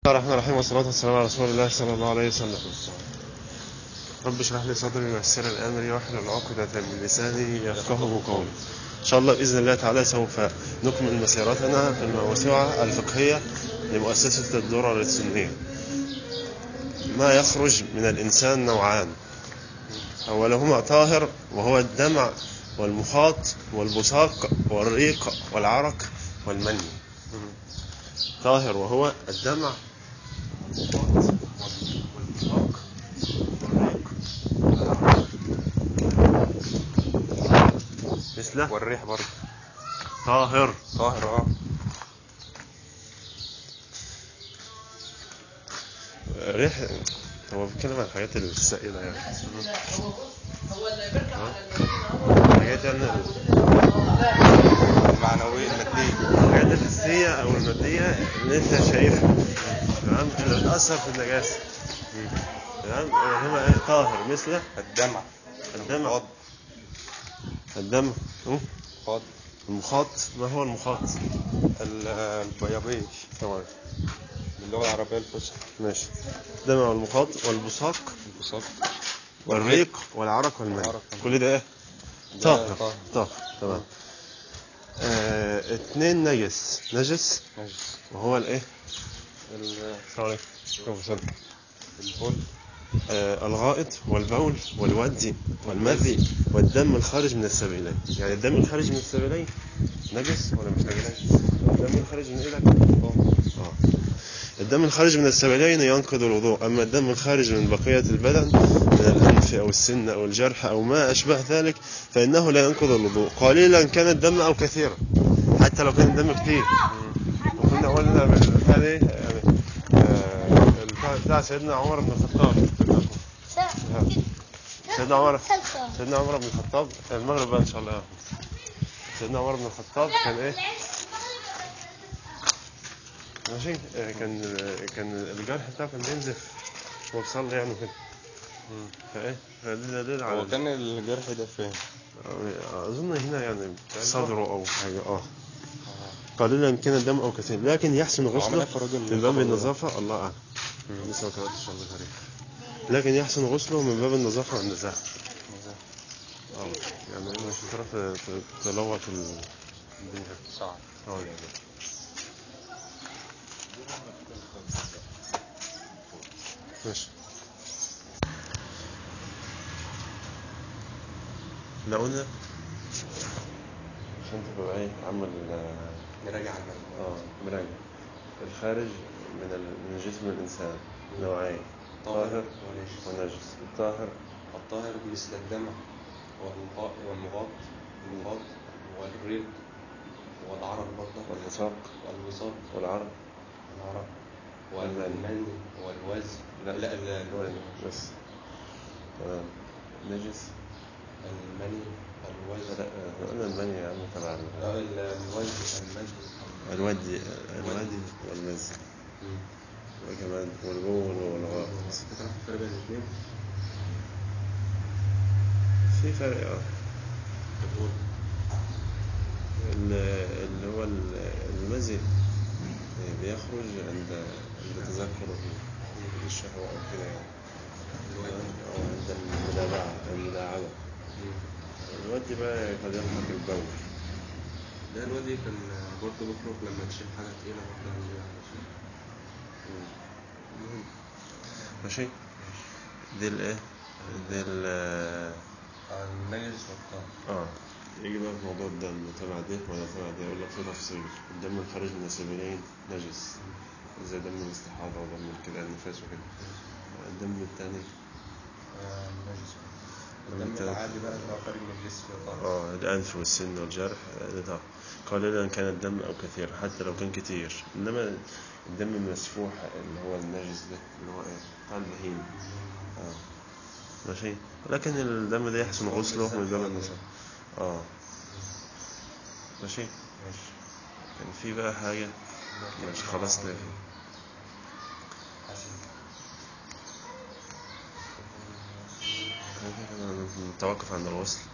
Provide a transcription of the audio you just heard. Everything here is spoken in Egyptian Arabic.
بسم الله الرحمن الرحيم والصلاة والسلام على رسول الله صلى الله عليه وسلم رب اشرح لي صدري ويسر لي أمري واحلل عقدة من لساني يفقهه قولي إن شاء الله بإذن الله تعالى سوف نكمل مسيرتنا في الموسوعة الفقهية لمؤسسة الدرر السنية ما يخرج من الإنسان نوعان أولهما طاهر وهو الدمع والمخاط والبصاق والريق والعرق والمني طاهر وهو الدمع والمخاط والبصاق والريق والعرق مثله والريح برضه طاهر طاهر اه ريح هو بيتكلم عن الحاجات السائلة يعني الحاجات يعني المعنوية المادية الحاجات الحسية أو المادية اللي أنت شايفها تمام اللي بتأثر في النجاسة تمام هنا إيه؟ طاهر مثل الدمع الدمع الفض الدم م? الفض المخاط ما هو المخاط؟ ال- البيابيش تمام باللغة العربية الفصحى ماشي الدم والمخاط والبصاق البصاق والريق والعرق والمني والعرق. كل ده ايه؟ ده طاهر طاهر. طاهر تمام آه، اتنين نجس نجس نجس وهو الايه؟ ال- السلام عليكم البول آه، الغائط والبول والودي والمذي والدم الخارج من السبيلين يعني الدم الخارج من السبيلين نجس ولا مش نجس الدم الخارج من ايدك اه الدم الخارج من السبيلين ينقض الوضوء اما الدم الخارج من بقية البدن من الانف او السن او الجرح او ما اشبه ذلك فانه لا ينقض الوضوء قليلا كان الدم او كثيرا حتى لو كان الدم كتير وكنا قلنا بالبتاع دي يعني آه، البتاع بتاع سيدنا عمر بن الخطاب سيدنا عمر سيدنا عمر بن الخطاب المغرب بقى ان شاء الله سيدنا عمر بن الخطاب كان ايه ماشي آه، كان كان الجرح بتاعه كان بينزف وهو بيصلي يعني كده فايه فده دليل على هو كان الجرح ده فين؟ آه، اظن هنا يعني صدره او حاجه اه قليلا كان الدم او كثير لكن يحسن عمل غسله إيه في الراجل من باب اللي النظافه الله اعلم لسه ما قراتش عن التاريخ لكن يحسن غسله من باب النظافه والنزاهه اه يعني مش هتعرف ت- تلوث ال- الدنيا صعب اه ماشي احنا قلنا عشان تبقى ايه عامل آه، نراجع المعنى اه مراجع الخارج من ال- من جسم الإنسان نوعين طاهر ونجس ونجس الطاهر الطاهر مثل الدمع والمغاط والمغاط المغاط والريق والعرق برضه والبصاق والوساط والعرق والعرق والمني. والمني والوز لا لا ال- المني بس تمام نجس المني الوز لا احنا قلنا المني يا عم تبع ال- لا ال- الوز المني الودي الودي والمزي وكمان والبول والغائط تعرف الفرق بين الاثنين؟ في فرق اه البول ال- اللي هو ال- المزي بيخرج عند عند تذكر ال- الشهوة أو كده يعني أو عند المدابعة المداعبة الودي بقى قد يلحق البول ده الوادي كان برضه بيخرج لما تشيل حاجة تقيلة برضه من المهم. ماشي دي الايه دي ال النجس والطاهر اه يجي بقى في موضوع الدم تبع دي ولا تبع دي يقول لك في تفصيل الدم الخارج من السبيلين نجس زي دم الاستحاضة ودم كده النفاس وكده الدم الثاني النجس الدم الدم العادي بقى اللي هو خارج من الجسم طاهر اه الأنف والسن والجرح ده طبعا. قليلا كان الدم أو كثير حتى لو كان كتير إنما الدم المسفوح اللي هو النجس ده اللي هو إيه بتاع البهيم اه ماشي لكن الدم ده يحسن غسله من باب النظام اه ماشي ماشي كان في بقى حاجة ماشي خلاص ليه حسن نتوقف عند الوصل